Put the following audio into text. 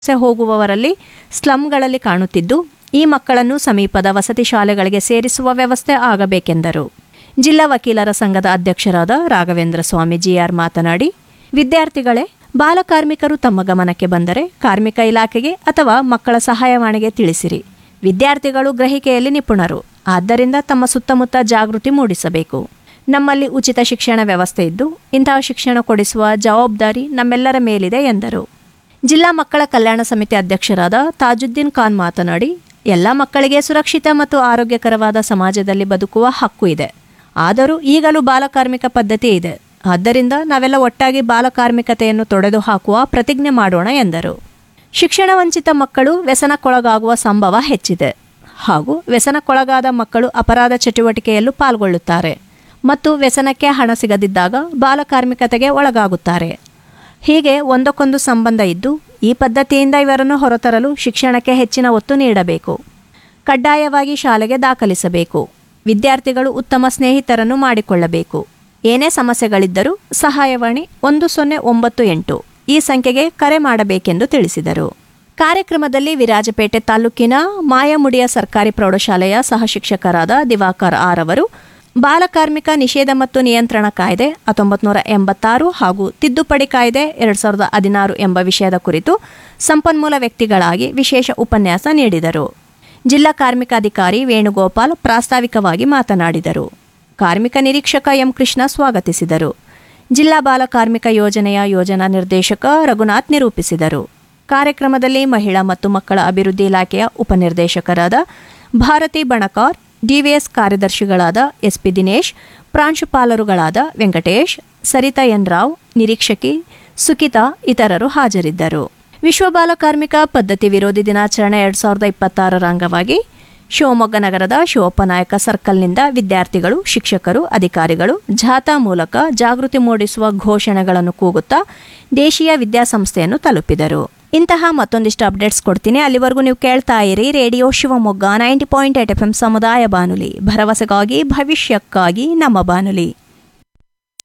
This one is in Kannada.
ವಲಸೆ ಹೋಗುವವರಲ್ಲಿ ಸ್ಲಂಗಳಲ್ಲಿ ಕಾಣುತ್ತಿದ್ದು ಈ ಮಕ್ಕಳನ್ನು ಸಮೀಪದ ವಸತಿ ಶಾಲೆಗಳಿಗೆ ಸೇರಿಸುವ ವ್ಯವಸ್ಥೆ ಆಗಬೇಕೆಂದರು ಜಿಲ್ಲಾ ವಕೀಲರ ಸಂಘದ ಅಧ್ಯಕ್ಷರಾದ ರಾಘವೇಂದ್ರ ಸ್ವಾಮಿ ಜಿಆರ್ ಮಾತನಾಡಿ ವಿದ್ಯಾರ್ಥಿಗಳೇ ಬಾಲಕಾರ್ಮಿಕರು ತಮ್ಮ ಗಮನಕ್ಕೆ ಬಂದರೆ ಕಾರ್ಮಿಕ ಇಲಾಖೆಗೆ ಅಥವಾ ಮಕ್ಕಳ ಸಹಾಯವಾಣಿಗೆ ತಿಳಿಸಿರಿ ವಿದ್ಯಾರ್ಥಿಗಳು ಗ್ರಹಿಕೆಯಲ್ಲಿ ನಿಪುಣರು ಆದ್ದರಿಂದ ತಮ್ಮ ಸುತ್ತಮುತ್ತ ಜಾಗೃತಿ ಮೂಡಿಸಬೇಕು ನಮ್ಮಲ್ಲಿ ಉಚಿತ ಶಿಕ್ಷಣ ವ್ಯವಸ್ಥೆ ಇದ್ದು ಇಂತಹ ಶಿಕ್ಷಣ ಕೊಡಿಸುವ ಜವಾಬ್ದಾರಿ ನಮ್ಮೆಲ್ಲರ ಮೇಲಿದೆ ಎಂದರು ಜಿಲ್ಲಾ ಮಕ್ಕಳ ಕಲ್ಯಾಣ ಸಮಿತಿ ಅಧ್ಯಕ್ಷರಾದ ತಾಜುದ್ದೀನ್ ಖಾನ್ ಮಾತನಾಡಿ ಎಲ್ಲ ಮಕ್ಕಳಿಗೆ ಸುರಕ್ಷಿತ ಮತ್ತು ಆರೋಗ್ಯಕರವಾದ ಸಮಾಜದಲ್ಲಿ ಬದುಕುವ ಹಕ್ಕು ಇದೆ ಆದರೂ ಈಗಲೂ ಬಾಲಕಾರ್ಮಿಕ ಪದ್ಧತಿ ಇದೆ ಆದ್ದರಿಂದ ನಾವೆಲ್ಲ ಒಟ್ಟಾಗಿ ಬಾಲಕಾರ್ಮಿಕತೆಯನ್ನು ತೊಡೆದು ಹಾಕುವ ಪ್ರತಿಜ್ಞೆ ಮಾಡೋಣ ಎಂದರು ಶಿಕ್ಷಣ ವಂಚಿತ ಮಕ್ಕಳು ವ್ಯಸನಕ್ಕೊಳಗಾಗುವ ಸಂಭವ ಹೆಚ್ಚಿದೆ ಹಾಗೂ ವ್ಯಸನಕ್ಕೊಳಗಾದ ಮಕ್ಕಳು ಅಪರಾಧ ಚಟುವಟಿಕೆಯಲ್ಲೂ ಪಾಲ್ಗೊಳ್ಳುತ್ತಾರೆ ಮತ್ತು ವ್ಯಸನಕ್ಕೆ ಹಣ ಸಿಗದಿದ್ದಾಗ ಬಾಲಕಾರ್ಮಿಕತೆಗೆ ಒಳಗಾಗುತ್ತಾರೆ ಹೀಗೆ ಒಂದಕ್ಕೊಂದು ಸಂಬಂಧ ಇದ್ದು ಈ ಪದ್ಧತಿಯಿಂದ ಇವರನ್ನು ಹೊರತರಲು ಶಿಕ್ಷಣಕ್ಕೆ ಹೆಚ್ಚಿನ ಒತ್ತು ನೀಡಬೇಕು ಕಡ್ಡಾಯವಾಗಿ ಶಾಲೆಗೆ ದಾಖಲಿಸಬೇಕು ವಿದ್ಯಾರ್ಥಿಗಳು ಉತ್ತಮ ಸ್ನೇಹಿತರನ್ನು ಮಾಡಿಕೊಳ್ಳಬೇಕು ಏನೇ ಸಮಸ್ಯೆಗಳಿದ್ದರೂ ಸಹಾಯವಾಣಿ ಒಂದು ಸೊನ್ನೆ ಒಂಬತ್ತು ಎಂಟು ಈ ಸಂಖ್ಯೆಗೆ ಕರೆ ಮಾಡಬೇಕೆಂದು ತಿಳಿಸಿದರು ಕಾರ್ಯಕ್ರಮದಲ್ಲಿ ವಿರಾಜಪೇಟೆ ತಾಲೂಕಿನ ಮಾಯಮುಡಿಯ ಸರ್ಕಾರಿ ಪ್ರೌಢಶಾಲೆಯ ಸಹ ಶಿಕ್ಷಕರಾದ ದಿವಾಕರ್ ಆರ್ ಅವರು ಬಾಲಕಾರ್ಮಿಕ ನಿಷೇಧ ಮತ್ತು ನಿಯಂತ್ರಣ ಕಾಯ್ದೆ ಹತ್ತೊಂಬತ್ತು ನೂರ ಎಂಬತ್ತಾರು ಹಾಗೂ ತಿದ್ದುಪಡಿ ಕಾಯ್ದೆ ಎರಡು ಸಾವಿರದ ಹದಿನಾರು ಎಂಬ ವಿಷಯದ ಕುರಿತು ಸಂಪನ್ಮೂಲ ವ್ಯಕ್ತಿಗಳಾಗಿ ವಿಶೇಷ ಉಪನ್ಯಾಸ ನೀಡಿದರು ಜಿಲ್ಲಾ ಕಾರ್ಮಿಕ ಅಧಿಕಾರಿ ವೇಣುಗೋಪಾಲ್ ಪ್ರಾಸ್ತಾವಿಕವಾಗಿ ಮಾತನಾಡಿದರು ಕಾರ್ಮಿಕ ನಿರೀಕ್ಷಕ ಎಂ ಕೃಷ್ಣ ಸ್ವಾಗತಿಸಿದರು ಜಿಲ್ಲಾ ಬಾಲ ಕಾರ್ಮಿಕ ಯೋಜನೆಯ ಯೋಜನಾ ನಿರ್ದೇಶಕ ರಘುನಾಥ್ ನಿರೂಪಿಸಿದರು ಕಾರ್ಯಕ್ರಮದಲ್ಲಿ ಮಹಿಳಾ ಮತ್ತು ಮಕ್ಕಳ ಅಭಿವೃದ್ಧಿ ಇಲಾಖೆಯ ಉಪನಿರ್ದೇಶಕರಾದ ಭಾರತಿ ಬಣಕಾರ್ ಡಿವಿಎಸ್ ಕಾರ್ಯದರ್ಶಿಗಳಾದ ಎಸ್ಪಿ ದಿನೇಶ್ ಪ್ರಾಂಶುಪಾಲರುಗಳಾದ ವೆಂಕಟೇಶ್ ಸರಿತಾ ಎನ್ ರಾವ್ ನಿರೀಕ್ಷಕಿ ಸುಕಿತಾ ಇತರರು ಹಾಜರಿದ್ದರು ವಿಶ್ವ ಬಾಲ ಕಾರ್ಮಿಕ ಪದ್ಧತಿ ವಿರೋಧಿ ದಿನಾಚರಣೆ ಎರಡ್ ಸಾವಿರದ ಇಪ್ಪತ್ತಾರರ ಅಂಗವಾಗಿ ಶಿವಮೊಗ್ಗ ನಗರದ ಶಿವಪ್ಪನಾಯಕ ಸರ್ಕಲ್ನಿಂದ ವಿದ್ಯಾರ್ಥಿಗಳು ಶಿಕ್ಷಕರು ಅಧಿಕಾರಿಗಳು ಜಾಥಾ ಮೂಲಕ ಜಾಗೃತಿ ಮೂಡಿಸುವ ಘೋಷಣೆಗಳನ್ನು ಕೂಗುತ್ತಾ ದೇಶೀಯ ವಿದ್ಯಾಸಂಸ್ಥೆಯನ್ನು ತಲುಪಿದರು ಇಂತಹ ಮತ್ತೊಂದಿಷ್ಟು ಅಪ್ಡೇಟ್ಸ್ ಕೊಡ್ತೀನಿ ಅಲ್ಲಿವರೆಗೂ ನೀವು ಕೇಳ್ತಾ ಇರಿ radio Shivamogga ninety point eight F M ಸಮುದಾಯ ಬಾನುಲಿ ಭರವಸೆಗಾಗಿ ಭವಿಷ್ಯಕ್ಕಾಗಿ ನಮ್ಮ ಬಾನುಲಿ